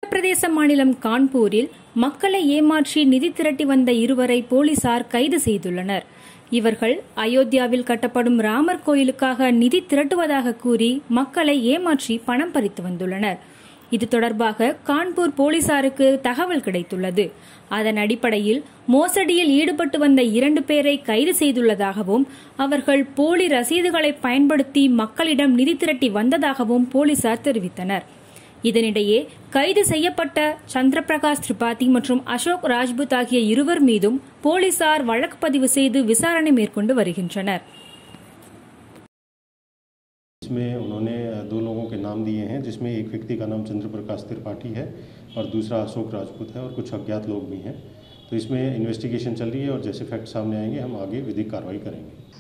உத்தரப்பிரதேச மாநிலம் கான்பூரில் மக்களை ஏமாற்றி நிதி திரட்டி வந்த இருவரை போலீசார் கைது செய்துள்ளனர் இவர்கள் அயோத்தியாவில் கட்டப்படும் ராமர் கோயிலுக்காக நிதி திரட்டுவதாக கூறி மக்களை ஏமாற்றி பணம் பறித்து வந்துள்ளனர் இது தொடர்பாக கான்பூர் போலீசாருக்கு தகவல் கிடைத்துள்ளது அதன் அடிப்படையில் மோசடியில் ஈடுபட்டு வந்த இரண்டு பேரை கைது செய்துள்ளதாகவும் அவர்கள் போலி ரசீதுகளை பயன்படுத்தி மக்களிடம் நிதி திரட்டி வந்ததாகவும் போலீசார் தெரிவித்தனர் இதனிடையே கைது செய்யப்பட்ட சந்திரபிரகாஷ் திரிபாதி மற்றும் அசோக் ராஜ்புத் ஆகிய இருவர் மீதும் போலீசார் வழக்கு பதிவு செய்து விசாரணை மேற்கொண்டு வருகின்றனர் इसमें उन्होंने दो लोगों के नाम दिए हैं जिसमें एक व्यक्ति का नाम चंद्र प्रकाश त्रिपाठी है और दूसरा अशोक राजपूत है और कुछ अज्ञात लोग भी हैं तो इसमें इन्वेस्टिगेशन चल रही है और जैसे फैक्ट सामने आएंगे हम आगे विधिक कार्रवाई करेंगे